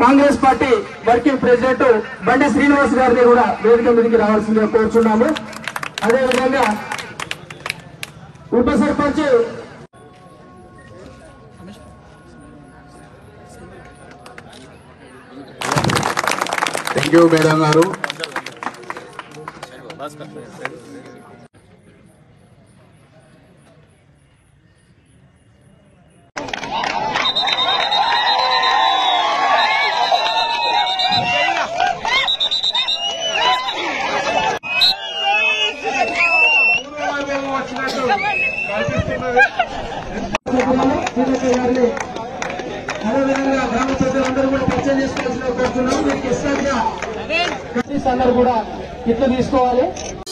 Congress party working president బండి శ్రీనివాస్ గారిని కూడా వేదిక మీదకి రావాల్సిందిగా కోరుచున్నాము అదేవిధంగా ఉప సర్పంచ్ థ్యాంక్ యూ మేడం గారు సీతక్క గారిని అదేవిధంగా గ్రామ సభ్యులందరూ కూడా పరిచయం చేసుకోవాల్సిన కోరుతున్నాం మీకు ఇష్టంగా అందరూ కూడా ఇట్లా తీసుకోవాలి